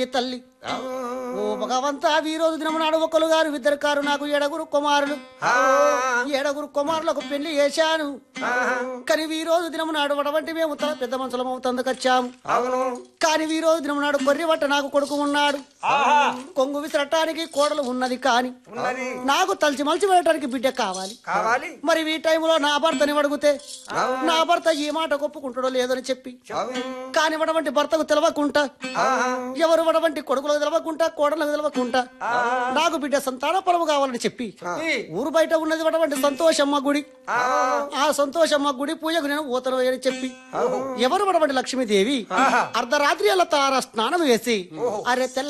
తల్లి ఓ భగవంతా ఈ రోజు దినము నాడు ఒకరు గారు ఇద్దరు కారు నాకు ఏడగురు కుమారులు ఏడగురు కుమారులకు పెళ్లి చేశాను కానీ ఈ రోజు దినము నాడు వడవంటి మేము తల పెద్ద మనుషులం అవుతందుకొచ్చాము అవును కానీ ఈ రోజు దినము నాడు కొర్రి వట్ట నాకు కొడుకు ఉన్నాడు కొంగు విసరటానికి కోడలు ఉన్నది కాని ఉన్నది నాకు తలిచి మలిచి వెళ్ళటానికి బిడ్డ కావాలి కావాలి మరి ఈ టైంలో నా భర్తని అడిగితే నా భర్త ఈ మాట ఒప్పుకుంటాడో లేదని చెప్పి అవును కాని వడవంటి భర్తకు తెలవకుంటా ఎవరు వడవంటి కొడుకులకు తెలవకుంటా కోడలకు తెలవకుంటా నాకు బిడ్డ సంతాన పరము కావాలని చెప్పి ఈ, ఊరు బయట ఉన్నది వడవంటి సంతోషమ్మ గుడి ఆ సంతోషమ్మ గుడి పూజకు నేను ఊతను అని చెప్పి ఎవరు వడవంటి లక్ష్మీదేవి అర్ధరాత్రి అలా తార స్నానం వేసి అరే తెల్ల